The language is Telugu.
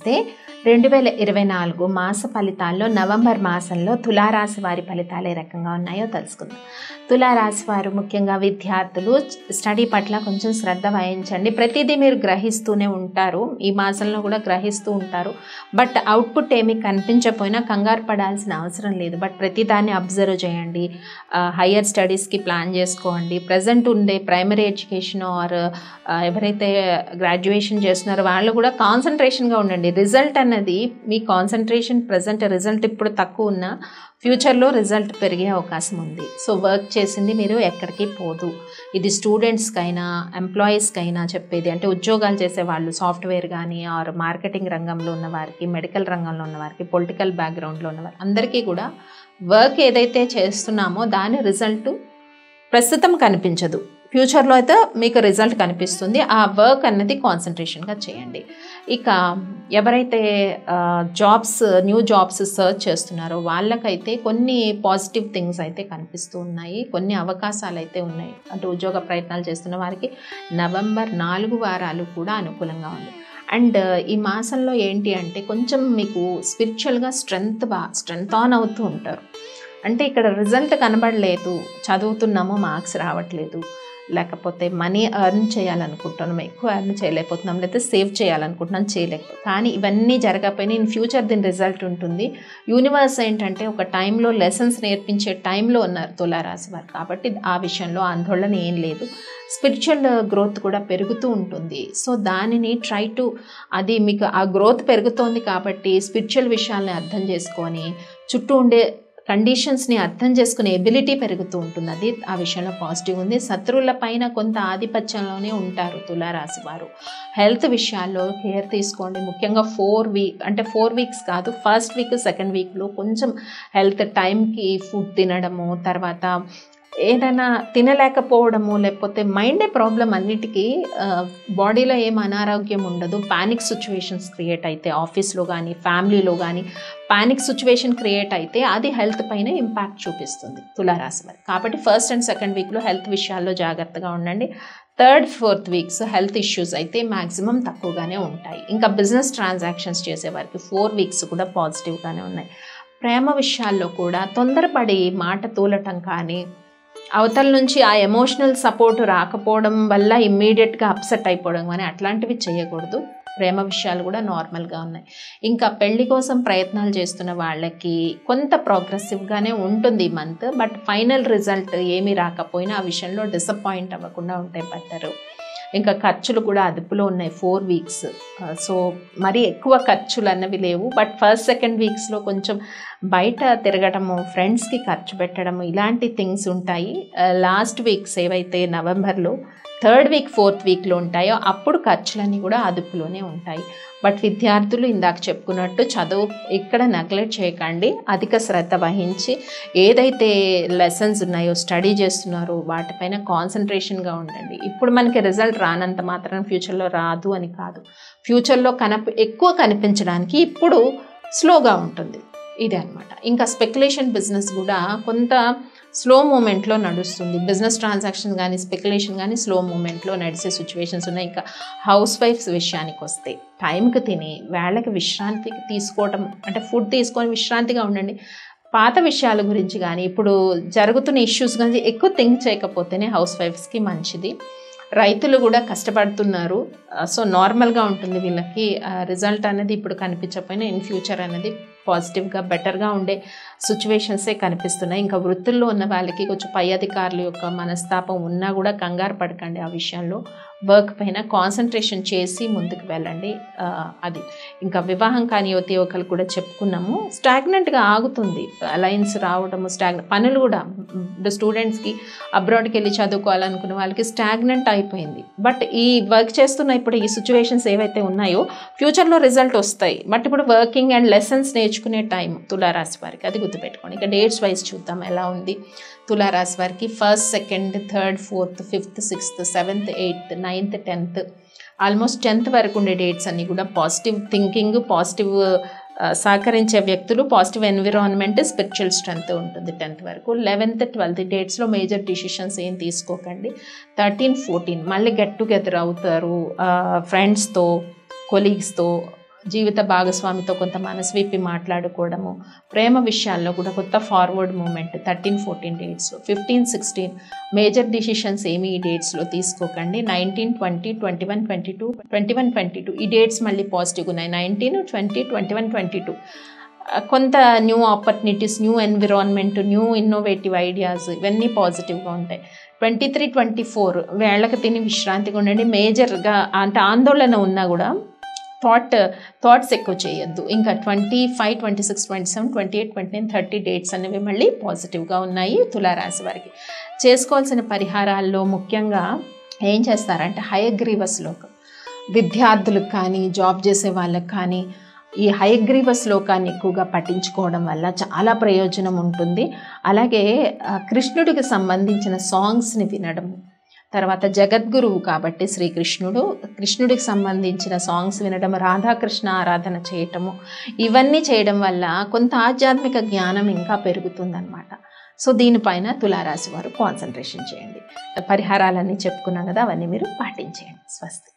వస్తే రెండు వేల ఇరవై నాలుగు మాస ఫలితాల్లో నవంబర్ మాసంలో తులారాశి వారి ఫలితాలు ఏ రకంగా ఉన్నాయో తెలుసుకుందాం తులారాశి వారు ముఖ్యంగా విద్యార్థులు స్టడీ పట్ల కొంచెం శ్రద్ధ వహించండి ప్రతిదీ మీరు గ్రహిస్తూనే ఉంటారు ఈ మాసంలో కూడా గ్రహిస్తూ ఉంటారు బట్ అవుట్పుట్ ఏమీ కనిపించకపోయినా కంగారు పడాల్సిన అవసరం లేదు బట్ ప్రతిదాన్ని అబ్జర్వ్ చేయండి హయ్యర్ స్టడీస్కి ప్లాన్ చేసుకోండి ప్రజెంట్ ఉండే ప్రైమరీ ఎడ్యుకేషన్ ఆర్ ఎవరైతే గ్రాడ్యుయేషన్ చేస్తున్నారో వాళ్ళు కూడా కాన్సన్ట్రేషన్గా ఉండండి రిజల్ట్ అన్నది మీ కాన్సన్ట్రేషన్ ప్రజెంట్ రిజల్ట్ ఇప్పుడు తక్కువ ఉన్నా ఫ్యూచర్లో రిజల్ట్ పెరిగే అవకాశం ఉంది సో వర్క్ చేసింది మీరు ఎక్కడికి పోదు ఇది స్టూడెంట్స్కైనా ఎంప్లాయీస్కైనా చెప్పేది అంటే ఉద్యోగాలు చేసే వాళ్ళు సాఫ్ట్వేర్ కానీ ఆర్ మార్కెటింగ్ రంగంలో ఉన్న వారికి మెడికల్ రంగంలో ఉన్న వారికి పొలిటికల్ బ్యాక్గ్రౌండ్లో ఉన్న వారికి అందరికీ కూడా వర్క్ ఏదైతే చేస్తున్నామో దాని రిజల్ట్ ప్రస్తుతం కనిపించదు ఫ్యూచర్లో అయితే మీకు రిజల్ట్ కనిపిస్తుంది ఆ వర్క్ అన్నది కాన్సన్ట్రేషన్గా చేయండి ఇక ఎవరైతే జాబ్స్ న్యూ జాబ్స్ సర్చ్ చేస్తున్నారో వాళ్ళకైతే కొన్ని పాజిటివ్ థింగ్స్ అయితే కనిపిస్తూ ఉన్నాయి కొన్ని అవకాశాలు అయితే ఉన్నాయి అంటే ఉద్యోగ ప్రయత్నాలు చేస్తున్న వారికి నవంబర్ నాలుగు వారాలు కూడా అనుకూలంగా ఉంది అండ్ ఈ మాసంలో ఏంటి అంటే కొంచెం మీకు స్పిరిచువల్గా స్ట్రెంగ్త్ బా స్ట్రెంగ్త్ ఆన్ అవుతూ ఉంటారు అంటే ఇక్కడ రిజల్ట్ కనబడలేదు చదువుతున్నాము మార్క్స్ రావట్లేదు లేకపోతే మనీ ఎర్న్ చేయాలనుకుంటున్నాం ఎక్కువ ఎర్న్ చేయలేకపోతున్నాం లేకపోతే సేవ్ చేయాలనుకుంటున్నాం చేయలేకపోతే కానీ ఇవన్నీ జరగకపోయినా ఇన్ ఫ్యూచర్ దీని రిజల్ట్ ఉంటుంది యూనివర్స్ ఏంటంటే ఒక టైంలో లెసన్స్ నేర్పించే టైంలో ఉన్నారు తులారాశి వారు కాబట్టి ఆ విషయంలో ఆందోళన ఏం లేదు స్పిరిచువల్ గ్రోత్ కూడా పెరుగుతూ ఉంటుంది సో దానిని ట్రై టు అది మీకు ఆ గ్రోత్ పెరుగుతోంది కాబట్టి స్పిరిచువల్ విషయాల్ని అర్థం చేసుకొని చుట్టూ ఉండే కండిషన్స్ని అర్థం చేసుకునే ఎబిలిటీ పెరుగుతూ ఉంటుంది అది ఆ విషయంలో పాజిటివ్ ఉంది శత్రువుల పైన కొంత ఆధిపత్యంలోనే ఉంటారు తులారాశి వారు హెల్త్ విషయాల్లో కేర్ తీసుకోండి ముఖ్యంగా ఫోర్ వీక్ అంటే ఫోర్ వీక్స్ కాదు ఫస్ట్ వీక్ సెకండ్ వీక్లో కొంచెం హెల్త్ టైంకి ఫుడ్ తినడము తర్వాత ఏదైనా తినలేకపోవడము లేకపోతే మైండే ప్రాబ్లం అన్నిటికీ బాడీలో ఏం అనారోగ్యం ఉండదు పానిక్ సిచ్యువేషన్స్ క్రియేట్ అయితే ఆఫీస్లో కానీ ఫ్యామిలీలో కానీ పానిక్ సిచ్యువేషన్ క్రియేట్ అయితే అది హెల్త్ పైన ఇంపాక్ట్ చూపిస్తుంది తులారాశి వారి కాబట్టి ఫస్ట్ అండ్ సెకండ్ వీక్లో హెల్త్ విషయాల్లో జాగ్రత్తగా ఉండండి third fourth weeks health issues అయితే మ్యాక్సిమం తక్కువగానే ఉంటాయి ఇంకా బిజినెస్ ట్రాన్సాక్షన్స్ చేసేవారికి ఫోర్ వీక్స్ కూడా పాజిటివ్గానే ఉన్నాయి ప్రేమ విషయాల్లో కూడా తొందరపడి మాట తూలటం కానీ అవతల నుంచి ఆ ఎమోషనల్ సపోర్ట్ రాకపోవడం వల్ల ఇమ్మీడియట్గా అప్సెట్ అయిపోవడం కానీ అట్లాంటివి చేయకూడదు ప్రేమ విషయాలు కూడా నార్మల్గా ఉన్నాయి ఇంకా పెళ్లి కోసం ప్రయత్నాలు చేస్తున్న వాళ్ళకి కొంత ప్రోగ్రెసివ్గానే ఉంటుంది ఈ మంత్ బట్ ఫైనల్ రిజల్ట్ ఏమీ రాకపోయినా ఆ విషయంలో డిసప్పాయింట్ అవ్వకుండా ఉంటే బెటరు ఇంకా ఖర్చులు కూడా అదుపులో ఉన్నాయి ఫోర్ వీక్స్ సో మరీ ఎక్కువ ఖర్చులు అన్నవి లేవు బట్ ఫస్ట్ సెకండ్ వీక్స్లో కొంచెం బయట తిరగడము ఫ్రెండ్స్కి ఖర్చు పెట్టడము ఇలాంటి థింగ్స్ ఉంటాయి లాస్ట్ వీక్స్ ఏవైతే నవంబర్లో థర్డ్ వీక్ ఫోర్త్ వీక్లో ఉంటాయో అప్పుడు ఖర్చులన్నీ కూడా అదుపులోనే ఉంటాయి బట్ విద్యార్థులు ఇందాక చెప్పుకున్నట్టు చదువు ఇక్కడ నెగ్లెక్ట్ చేయకండి అధిక శ్రద్ధ వహించి ఏదైతే లెసన్స్ ఉన్నాయో స్టడీ చేస్తున్నారో వాటిపైన కాన్సన్ట్రేషన్గా ఉండండి ఇప్పుడు మనకి రిజల్ట్ రానంత మాత్రం ఫ్యూచర్లో రాదు అని కాదు ఫ్యూచర్లో కనప ఎక్కువ కనిపించడానికి ఇప్పుడు స్లోగా ఉంటుంది ఇదే అనమాట ఇంకా స్పెక్యులేషన్ బిజినెస్ కూడా కొంత స్లో మూమెంట్లో నడుస్తుంది బిజినెస్ ట్రాన్సాక్షన్ కానీ స్పెక్యులేషన్ కానీ స్లో మూమెంట్లో నడిచే సిచ్యువేషన్స్ ఉన్నాయి ఇంకా హౌస్ వైఫ్స్ విషయానికి వస్తే టైంకి తిని వేళకి విశ్రాంతి తీసుకోవటం అంటే ఫుడ్ తీసుకొని విశ్రాంతిగా ఉండండి పాత విషయాల గురించి కానీ ఇప్పుడు జరుగుతున్న ఇష్యూస్ కానీ ఎక్కువ థింక్ చేయకపోతేనే హౌస్ వైఫ్స్కి మంచిది రైతులు కూడా కష్టపడుతున్నారు సో నార్మల్గా ఉంటుంది వీళ్ళకి రిజల్ట్ అనేది ఇప్పుడు కనిపించకపోయినా ఇన్ ఫ్యూచర్ అనేది పాజిటివ్గా బెటర్గా ఉండే సిచ్యువేషన్సే కనిపిస్తున్నాయి ఇంకా వృత్తుల్లో ఉన్న వాళ్ళకి కొంచెం పై అధికారుల యొక్క మనస్తాపం ఉన్నా కూడా కంగారు పడకండి ఆ విషయంలో వర్క్ పైన కాన్సన్ట్రేషన్ చేసి ముందుకు వెళ్ళండి అది ఇంకా వివాహం కాని యువతి యువకులు కూడా చెప్పుకున్నాము స్టాగ్నెంట్గా ఆగుతుంది అలయన్స్ రావడము స్టాగ్ పనులు కూడా స్టూడెంట్స్కి అబ్రాడ్కి వెళ్ళి చదువుకోవాలనుకున్న వాళ్ళకి స్టాగ్నెంట్ అయిపోయింది బట్ ఈ వర్క్ చేస్తున్న ఇప్పుడు ఈ సిచ్యువేషన్స్ ఏవైతే ఉన్నాయో ఫ్యూచర్లో రిజల్ట్ వస్తాయి బట్ ఇప్పుడు వర్కింగ్ అండ్ లెసన్స్ నేర్చుకునే టైం తులారాశి వారికి అది గుర్తుపెట్టుకోండి ఇక డేట్స్ వైజ్ చూద్దాం ఎలా ఉంది తులారాశి వారికి first second third fourth fifth sixth seventh eighth ninth tenth almost tenth వరకు ఉండే డేట్స్ అన్నీ కూడా పాజిటివ్ థింకింగ్ పాజిటివ్ సహకరించే వ్యక్తులు పాజిటివ్ ఎన్విరాన్మెంట్ స్పిరిచువల్ స్ట్రెంగ్త్ ఉంటుంది టెన్త్ వరకు లెవెన్త్ ట్వెల్త్ డేట్స్లో మేజర్ డిసిషన్స్ ఏం తీసుకోకండి థర్టీన్ ఫోర్టీన్ మళ్ళీ గెట్ టుగెదర్ అవుతారు ఫ్రెండ్స్తో కొలీగ్స్తో జీవిత భాగస్వామితో కొంత మనసు విప్పి మాట్లాడుకోవడము ప్రేమ విషయాల్లో కూడా కొత్త ఫార్వర్డ్ మూమెంట్ థర్టీన్ ఫోర్టీన్ డేట్స్లో ఫిఫ్టీన్ సిక్స్టీన్ మేజర్ డిసిషన్స్ ఏమి ఈ డేట్స్లో తీసుకోకండి nineteen twenty twenty one twenty two twenty one twenty two ఈ డేట్స్ మళ్ళీ పాజిటివ్గా ఉన్నాయి nineteen twenty twenty one twenty two కొంత new opportunities new environment new innovative ideas ఇవన్నీ పాజిటివ్గా ఉంటాయి ట్వంటీ త్రీ ట్వంటీ ఫోర్ వేళ్ళకి తిని విశ్రాంతిగా ఉండండి మేజర్గా అంటే ఆందోళన ఉన్నా కూడా థాట్ థాట్స్ ఎక్కువ చేయొద్దు ఇంకా twenty five twenty six twenty seven twenty eight twenty nine thirty dates అనేవి మళ్ళీ పాజిటివ్గా ఉన్నాయి తులారాశి వారికి చేసుకోవాల్సిన పరిహారాల్లో ముఖ్యంగా ఏం చేస్తారంటే హయగ్రీవ శ్లోకం విద్యార్థులకు కానీ జాబ్ చేసే వాళ్ళకి కానీ ఈ హయగ్రీవ శ్లోకాన్ని ఎక్కువగా పఠించుకోవడం వల్ల చాలా ప్రయోజనం ఉంటుంది అలాగే ఆ, కృష్ణుడికి సంబంధించిన సాంగ్స్ని వినడం తర్వాత జగద్గురువు కాబట్టి శ్రీకృష్ణుడు కృష్ణుడికి సంబంధించిన సాంగ్స్ వినడం రాధాకృష్ణ ఆరాధన చేయటము ఇవన్నీ చేయడం వల్ల కొంత ఆధ్యాత్మిక జ్ఞానం ఇంకా పెరుగుతుందన్నమాట సో దీనిపైన తులారాశి వారు కాన్సన్ట్రేషన్ చేయండి పరిహారాలన్నీ చెప్పుకున్నాం కదా అవన్నీ మీరు పాటించేయండి స్వస్తి